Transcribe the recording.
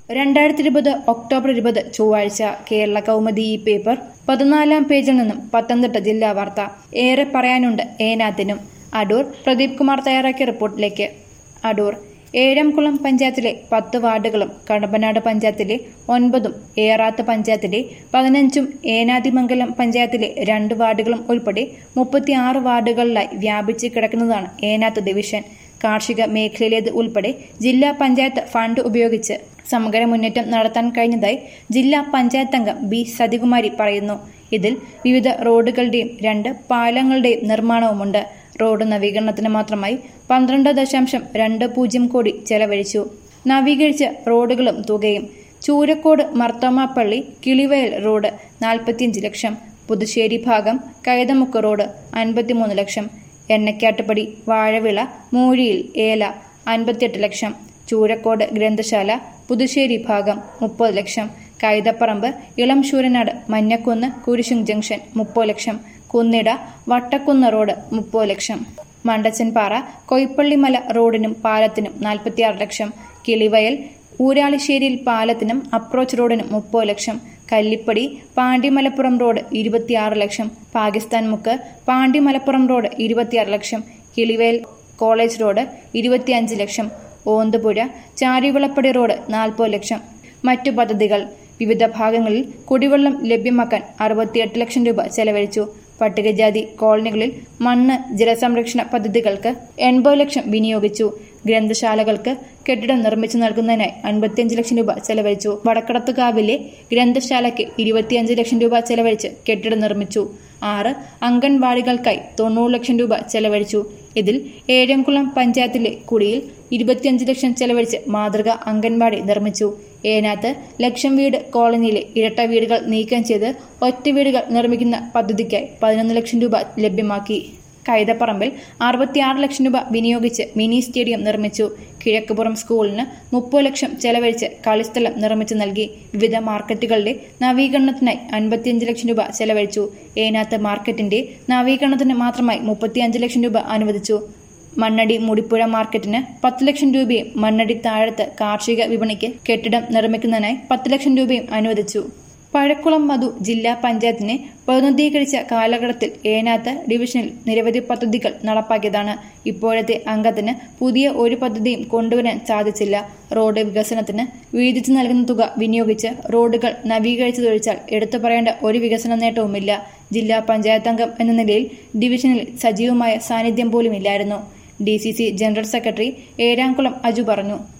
രണ്ടായിരത്തി ഇരുപത് ഒക്ടോബർ ഇരുപത് ചൊവ്വാഴ്ച കേരള കൗമുദി ഈ പേപ്പർ പതിനാലാം പേജിൽ നിന്നും പത്തനംതിട്ട ജില്ലാ വാർത്ത ഏറെ പറയാനുണ്ട് ഏനാത്തിനും അടൂർ പ്രദീപ് കുമാർ തയ്യാറാക്കിയ റിപ്പോർട്ടിലേക്ക് അടൂർ ഏഴംകുളം പഞ്ചായത്തിലെ പത്ത് വാർഡുകളും കടമ്പനാട് പഞ്ചായത്തിലെ ഒൻപതും ഏറാത്ത് പഞ്ചായത്തിലെ പതിനഞ്ചും ഏനാതിമംഗലം പഞ്ചായത്തിലെ രണ്ട് വാർഡുകളും ഉൾപ്പെടെ മുപ്പത്തിയാറ് വാർഡുകളിലായി വ്യാപിച്ച് കിടക്കുന്നതാണ് ഏനാത്ത് ഡിവിഷൻ കാർഷിക മേഖലയിലേത് ഉൾപ്പെടെ ജില്ലാ പഞ്ചായത്ത് ഫണ്ട് ഉപയോഗിച്ച് സമഗ്ര മുന്നേറ്റം നടത്താൻ കഴിഞ്ഞതായി ജില്ലാ പഞ്ചായത്ത് അംഗം ബി സതികുമാരി പറയുന്നു ഇതിൽ വിവിധ റോഡുകളുടെയും രണ്ട് പാലങ്ങളുടെയും നിർമ്മാണവുമുണ്ട് റോഡ് നവീകരണത്തിന് മാത്രമായി പന്ത്രണ്ട് ദശാംശം രണ്ട് പൂജ്യം കോടി ചെലവഴിച്ചു നവീകരിച്ച റോഡുകളും തുകയും ചൂരക്കോട് മർത്തോമാപ്പള്ളി കിളിവയൽ റോഡ് നാൽപ്പത്തിയഞ്ച് ലക്ഷം പുതുശ്ശേരി ഭാഗം കൈതമുക്ക് റോഡ് അൻപത്തിമൂന്ന് ലക്ഷം എണ്ണക്കാട്ടുപടി വാഴവിള മൂഴിയിൽ ഏല അൻപത്തിയെട്ട് ലക്ഷം ചൂരക്കോട് ഗ്രന്ഥശാല പുതുശ്ശേരി ഭാഗം മുപ്പത് ലക്ഷം കൈതപ്പറമ്പ് ഇളം ശൂരനാട് മഞ്ഞക്കുന്ന് കുരിശും ജംഗ്ഷൻ മുപ്പത് ലക്ഷം കുന്നിട വട്ടക്കുന്ന് റോഡ് മുപ്പത് ലക്ഷം മണ്ടച്ചൻപാറ കൊയ്പ്പള്ളിമല റോഡിനും പാലത്തിനും നാൽപ്പത്തിയാറ് ലക്ഷം കിളിവയൽ ഊരാളിശ്ശേരിയിൽ പാലത്തിനും അപ്രോച്ച് റോഡിനും മുപ്പത് ലക്ഷം കല്ലിപ്പടി പാണ്ടിമലപ്പുറം റോഡ് ഇരുപത്തിയാറ് ലക്ഷം പാകിസ്ഥാൻ മുക്ക് പാണ്ടിമലപ്പുറം റോഡ് ഇരുപത്തിയാറ് ലക്ഷം കിളിവയൽ കോളേജ് റോഡ് ഇരുപത്തിയഞ്ച് ലക്ഷം ഓന്തുപുഴ ചാരിവിളപ്പടി റോഡ് നാൽപ്പത് ലക്ഷം മറ്റു പദ്ധതികൾ വിവിധ ഭാഗങ്ങളിൽ കുടിവെള്ളം ലഭ്യമാക്കാൻ അറുപത്തിയെട്ട് ലക്ഷം രൂപ ചെലവഴിച്ചു പട്ടികജാതി കോളനികളിൽ മണ്ണ് ജലസംരക്ഷണ പദ്ധതികൾക്ക് എൺപത് ലക്ഷം വിനിയോഗിച്ചു ഗ്രന്ഥശാലകൾക്ക് കെട്ടിടം നിർമ്മിച്ചു നൽകുന്നതിനായി അൻപത്തിയഞ്ച് ലക്ഷം രൂപ ചെലവഴിച്ചു വടക്കടത്തുകാവിലെ ഗ്രന്ഥശാലയ്ക്ക് ഇരുപത്തിയഞ്ച് ലക്ഷം രൂപ ചെലവഴിച്ച് കെട്ടിടം നിർമ്മിച്ചു ആറ് അംഗൻവാടികൾക്കായി തൊണ്ണൂറ് ലക്ഷം രൂപ ചെലവഴിച്ചു ഇതിൽ ഏഴംകുളം പഞ്ചായത്തിലെ കുടിയിൽ ഇരുപത്തിയഞ്ച് ലക്ഷം ചെലവഴിച്ച് മാതൃക അംഗൻവാടി നിർമ്മിച്ചു ഏനാത്ത് ലക്ഷം വീട് കോളനിയിലെ ഇരട്ട വീടുകൾ നീക്കം ചെയ്ത് ഒറ്റ വീടുകൾ നിർമ്മിക്കുന്ന പദ്ധതിക്കായി പതിനൊന്ന് ലക്ഷം രൂപ ലഭ്യമാക്കി കൈതപ്പറമ്പിൽ അറുപത്തിയാറ് ലക്ഷം രൂപ വിനിയോഗിച്ച് മിനി സ്റ്റേഡിയം നിർമ്മിച്ചു കിഴക്കുപുറം സ്കൂളിന് മുപ്പത് ലക്ഷം ചെലവഴിച്ച് കളിസ്ഥലം നിർമ്മിച്ചു നൽകി വിവിധ മാർക്കറ്റുകളുടെ നവീകരണത്തിനായി അൻപത്തിയഞ്ച് ലക്ഷം രൂപ ചെലവഴിച്ചു ഏനാത്ത് മാർക്കറ്റിന്റെ നവീകരണത്തിന് മാത്രമായി മുപ്പത്തിയഞ്ച് ലക്ഷം രൂപ അനുവദിച്ചു മണ്ണടി മുടിപ്പുഴ മാർക്കറ്റിന് പത്ത് ലക്ഷം രൂപയും മണ്ണടി താഴത്ത് കാർഷിക വിപണിക്ക് കെട്ടിടം നിർമ്മിക്കുന്നതിനായി പത്ത് ലക്ഷം രൂപയും അനുവദിച്ചു പഴക്കുളം മധു ജില്ലാ പഞ്ചായത്തിനെ പ്രതിനിധീകരിച്ച കാലഘട്ടത്തിൽ ഏനാത്ത് ഡിവിഷനിൽ നിരവധി പദ്ധതികൾ നടപ്പാക്കിയതാണ് ഇപ്പോഴത്തെ അംഗത്തിന് പുതിയ ഒരു പദ്ധതിയും കൊണ്ടുവരാൻ സാധിച്ചില്ല റോഡ് വികസനത്തിന് വീതിച്ചു നൽകുന്ന തുക വിനിയോഗിച്ച് റോഡുകൾ നവീകരിച്ചതൊഴിച്ചാൽ എടുത്തു പറയേണ്ട ഒരു വികസന നേട്ടവുമില്ല ജില്ലാ പഞ്ചായത്ത് അംഗം എന്ന നിലയിൽ ഡിവിഷനിൽ സജീവമായ സാന്നിധ്യം പോലുമില്ലായിരുന്നു D C C general secretary Eramkulam Aju പറഞ്ഞു